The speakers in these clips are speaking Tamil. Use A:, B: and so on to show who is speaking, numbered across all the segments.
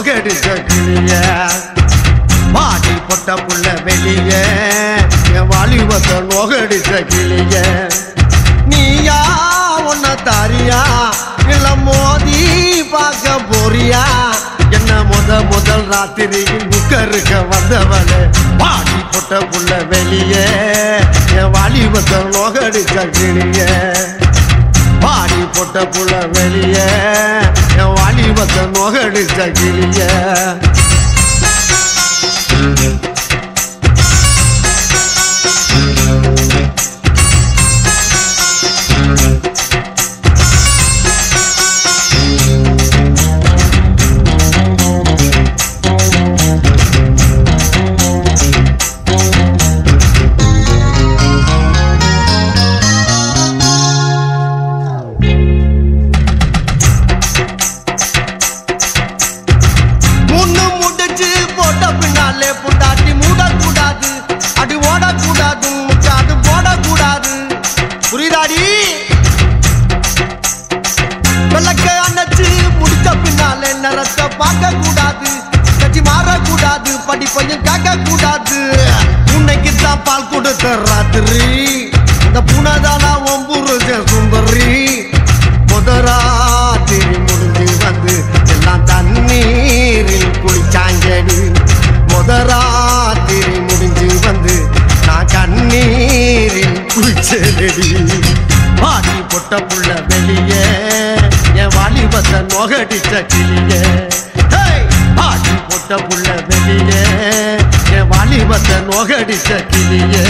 A: நோகடிச்ச கிளிய பாடி பொட்ட புள்ள வெளிய என் வாலிபத்தை நோகடிச்ச கிளிய நீயா உன்ன தாரியா இல்ல மோதி பார்க்க போறியா என்ன முத முதல் ராத்திரியில் முக்கருக்க வந்தவளே பாடி பொட்ட புள்ள வெளிய என் வாலிபத்தை நோகடிச்ச கிளிய பாடி பொட்ட புள்ள வெளிய என் வாலிபத்தை நோகடிச்ச கிளிய முன்னு முடிச்சு போட்ட பின்னாலே புண்டாட்டி மூடக்கூடாது அடி ஓடக்கூடாது முச்சாது போடக்கூடாது புரியுதாடி விளக்க அணைச்சு முடிச்ச பின்னாலே நிறத்தை பார்க்க கூடாது கட்சி மாறக்கூடாது படிப்பையும் கேட்க கூடாது உன்னைக்கு தான் பால் கொடுத்த ராத்திரி இந்த புனதானா ஒம்புருஜ சுந்தரி முதராத்திரி முடிஞ்சு வந்து எல்லாம் தண்ணீரில் குளிச்சாங்கடி முதராத்திரி முடிஞ்சு வந்து நான் கண்ணீரில் குளிச்சேடி பாடி பொட்ட புள்ள வெளியே என் வாலிபத்தை நோகடிச்ச கிளியே ஹேய்! பாடி பொட்ட புள்ள வெளியே என் வாலிபத்தை நோகடிச்ச கிளியே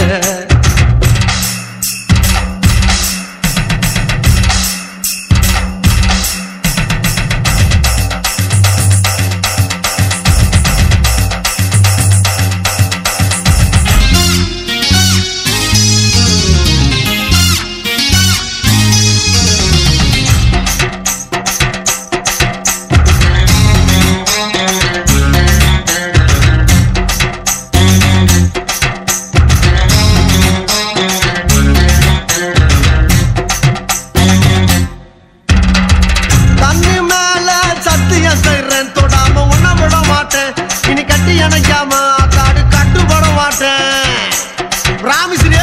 A: தண்ணி மேல சத்தியம் செய்றேன் தொடாம உன்ன விட மாட்டேன் இனி கட்டி அணைக்காம காடு கட்டுப்பட மாட்டேன் ராமிஸ்ரீ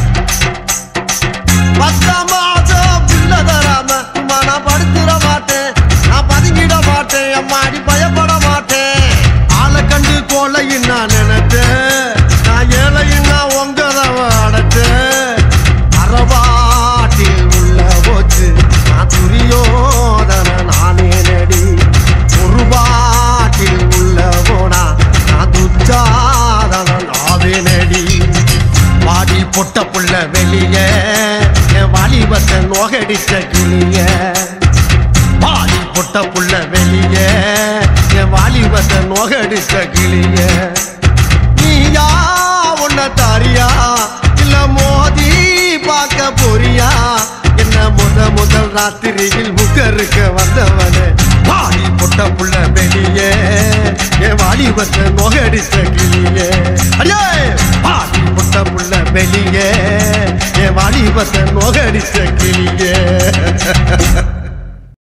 A: பத்தாம் மாசம் பிள்ள தராம சும்மா நான் படுத்துட மாட்டேன் நான் பதுங்கிட மாட்டேன் அம்மாடி பயப்பட மாட்டேன் ஆளை கண்டு கோலையும் நான் நினைத்தேன் நான் ஏழையும் நான் உங்கதவ அடைச்சேன் அறவாட்டில் உள்ள போச்சு நான் துரியோதன நானே நடி ஒரு பாட்டில் உள்ள போனா நான் துச்சாதன நாவே நடி பாடி பொட்ட புள்ள வெளிய என் வாலிபத்தை நோகடிச்ச கிளிய பாடி பொட்ட புள்ள வெளிய என் வாலிபத்தை நோகடிச்ச கிளிய நீயா உன்ன தாரியா இல்ல மோதி பார்க்க போறியா என்ன முத முதல் ராத்திரியில் முகருக்க வந்தவனே பாடி பொட்ட புள்ள வெளியே என் வாலிபத்தை நோகடிச்ச கிளியே அடியே பாடி பொட்ட புள்ள வெளியே என் வாலிபத்தை நோகடிச்ச கிளியே